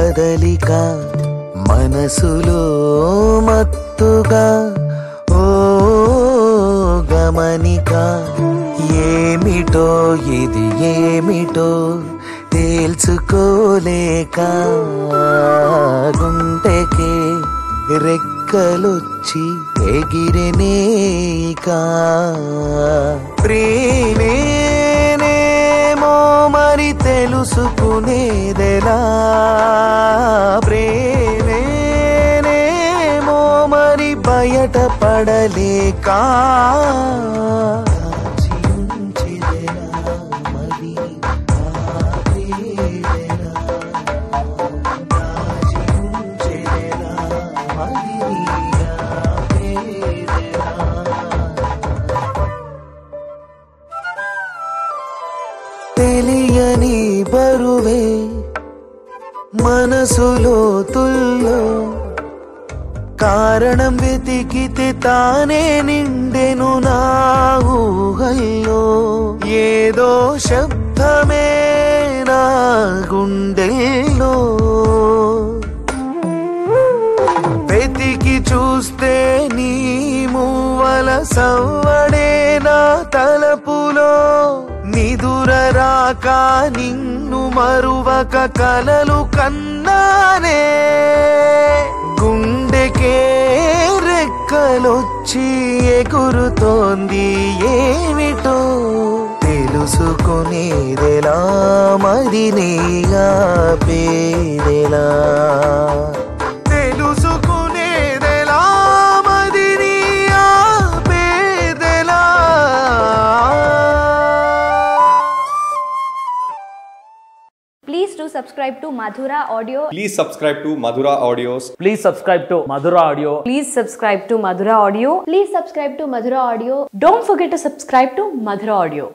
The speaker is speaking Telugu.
కదలిక మనసులో మత్తుగా ఓ గమనిక ఏమిటో ఇది ఏమిటో తేల్చుకోలేక గుంటెకే రెక్కలొచ్చి ఎగిరినేక ప్రేమేనేమో మరి తెలుసుకునేదెలా ప్రేమేనేమో మరి బయటపడలేక దాచి ఉంచెదెలా మరి ఆ ప్రేమేనా? దాచి ఉంచెదెలా మరి ఆ ప్రేమేనా? తెలియని బరువే మనసులో తుల్లో కారణం వెతికితే తానే నిండెను నా ఊహల్లో ఏదో శబ్దమే నా గుండెల్లో వెతికి చూస్తే నీ మూవల సవ్వడే నా తలపులో నిదుర రాక నిన్ను మరువక కలలు కన్నానే గుండెకే రెక్కలొచ్చి ఎగురుతోంది ఏమిటో తెలుసుకునేదెలా మరి నీగా పేదెలా తెలుసుకునేదెలా మరి నీ ఆపేదెలా Please do subscribe to Madhura Audio. Please subscribe to Madhura Audios. Please subscribe to Madhura Audio. Please subscribe to Madhura Audio. Please subscribe to Madhura Audio. Don't forget to subscribe to Madhura Audio.